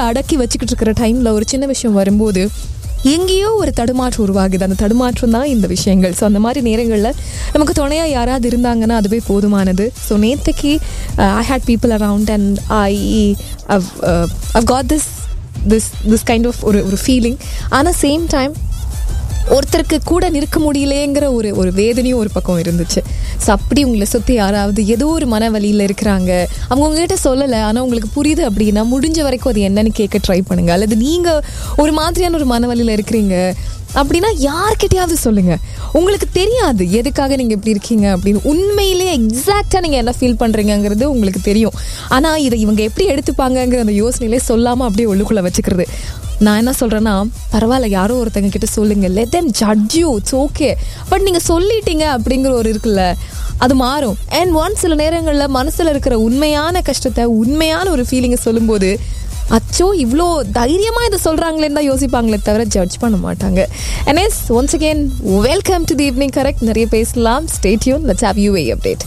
மனசுல அடக்கி வச்சுக்கிட்டு இருக்கிற டைம்ல ஒரு சின்ன விஷயம் வரும்போது எங்கேயோ ஒரு தடுமாற்றம் உருவாகுது அந்த தடுமாற்றம் தான் இந்த விஷயங்கள் ஸோ அந்த மாதிரி நேரங்களில் நமக்கு துணையாக யாராவது இருந்தாங்கன்னா அதுவே போதுமானது ஸோ நேற்றுக்கு I hate people around and I I've got this this this kind of ஒரு ஒரு ஃபீலிங் ஆனால் சேம் டைம் ஒருத்தருக்கு கூட நிற்க முடியலேங்கிற ஒரு ஒரு வேதனையும் ஒரு பக்கம் இருந்துச்சு ஸோ அப்படி உங்களை சுற்றி யாராவது ஏதோ ஒரு மன வலியில் இருக்கிறாங்க அவங்க உங்ககிட்ட சொல்லலை ஆனால் உங்களுக்கு புரியுது அப்படின்னா முடிஞ்ச வரைக்கும் அது என்னன்னு கேட்க ட்ரை பண்ணுங்க அல்லது நீங்கள் ஒரு மாதிரியான ஒரு மன வலியில் இருக்கிறீங்க அப்படின்னா யார்கிட்டயாவது சொல்லுங்க உங்களுக்கு தெரியாது எதுக்காக நீங்கள் இப்படி இருக்கீங்க அப்படின்னு உண்மையிலேயே எக்ஸாக்டாக நீங்கள் என்ன ஃபீல் பண்ணுறீங்கங்கிறது உங்களுக்கு தெரியும் ஆனால் இதை இவங்க எப்படி எடுத்துப்பாங்கங்கிற அந்த யோசனையிலே சொல்லாமல் அப்படியே உள்ளுக்குள்ளே வச்சுக்கிறது நான் என்ன சொல்கிறேன்னா பரவாயில்ல யாரோ ஒருத்தங்க கிட்ட சொல்லுங்க let them judge you it's okay but நீங்கள் சொல்லிட்டீங்க அப்படிங்கிற ஒரு இருக்குல்ல அது மாறும் அண்ட் ஒன் சில நேரங்களில் மனசில் இருக்கிற உண்மையான கஷ்டத்தை உண்மையான ஒரு ஃபீலிங்கை சொல்லும்போது அச்சோ இவ்வளோ தைரியமாக இதை சொல்கிறாங்களேன்னு தான் யோசிப்பாங்களே தவிர ஜட்ஜ் பண்ண மாட்டாங்க and yes once again welcome to the evening correct நிறைய பேசலாம் stay tuned let's have U A update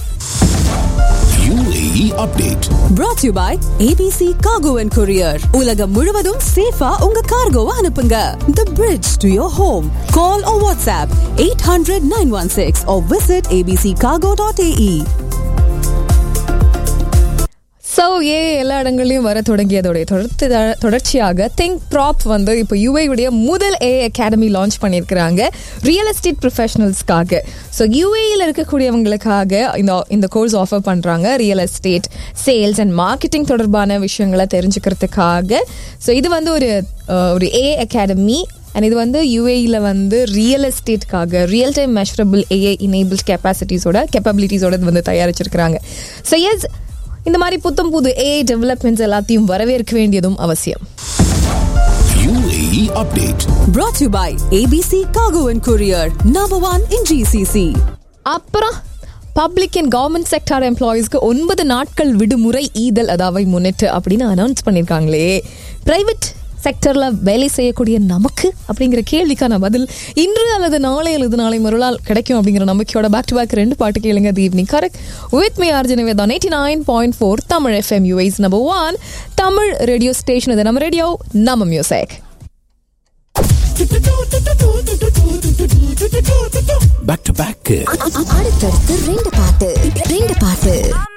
UAE update. brought to you by ABC Cargo and Courier. உலகம் முழுவதும் சேஃபா உங்க கார்கோவை அனுப்புங்க. The bridge to your home. Call or WhatsApp 800 916 or visit abccargo.ae. So ஏ எல்லா இடங்கள்லையும் வர தொடங்கியதோடைய தொடர்த்து தொடர்ச்சியாக திங்க் ப்ராப் வந்து இப்போ யுஏயுடைய முதல் ஏ அகாடமி லான்ச் பண்ணியிருக்கிறாங்க ரியல் எஸ்டேட் ப்ரொஃபஷனல்ஸ்க்காக ஸோ யுஏயில் இருக்கக்கூடியவங்களுக்காக இந்த இந்த கோர்ஸ் ஆஃபர் பண்ணுறாங்க real estate sales and marketing தொடர்பான விஷயங்களை தெரிஞ்சுக்கிறதுக்காக ஸோ இது வந்து ஒரு அஹ், ஒரு ஏ அகாடமி அண்ட் இது வந்து யூஏயில் வந்து ரியல் எஸ்டேட்காக real time measurable AI enable கெப்பாசிட்டிஸோட கெப்பபிலிட்டிஸோட இது வந்து தயாரிச்சிருக்கிறாங்க ஸோ எஸ் இந்த மாதிரி புத்தம் புது ஏ டெவலப்மெண்ட்ஸ் எல்லாத்தையும் வரவேற்க வேண்டியதும் அவசியம் UAE update. Brought to you by ABC Cargo and Courier. Number one in GCC. அப்புறம் பப்ளிக் அண்ட் கவர்மெண்ட் செக்டார் எம்ப்ளாயீஸ்க்கு ஒன்பது நாட்கள் விடுமுறை ஈதல் அதாவை முன்னிட்டு அப்படின்னு அனௌன்ஸ் பண்ணியிருக்காங்களே பிரைவேட் செக்டர்ல வேலை செய்யக்கூடிய நமக்கு அப்படிங்கிற கேள்விக்கான பதில் இன்று அல்லது நாளை அல்லது நாளை மறுநாள் கிடைக்கும் அப்படிங்கிற நம்பிக்கையோட பேக் டு பேக் ரெண்டு பாட்டு கேளுங்க the evening correct with me Arjun Vedhan eighty nine point four Tamil FM US number one Tamil radio station இது நம்ம ரேடியோ நம்ம மியூசிக் Back to back. அடுத்தடுத்து ரெண்டு பாட்டு ரெண்டு பாட்டு